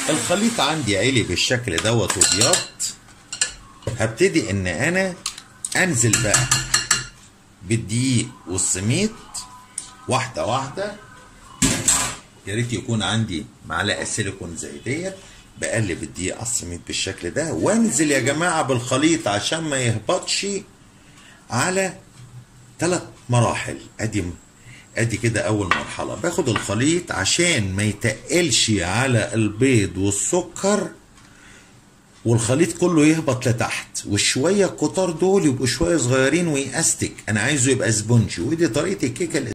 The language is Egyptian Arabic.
الخليط عندي عالي بالشكل دوت وبيض هبتدي ان انا انزل بقى بالدقيق والسميد واحدة واحدة يا ريت يكون عندي معلقة سيليكون زي ديت بقلب الدقيق على السميد بالشكل ده وانزل يا جماعة بالخليط عشان ما يهبطش على ثلاث مراحل ادي ادي كده اول مرحله باخد الخليط عشان ما يتقلش على البيض والسكر والخليط كله يهبط لتحت والشويه الكتار دول يبقوا شويه صغيرين ويأستك انا عايزه يبقى سبونجي ودي طريقه الكيكه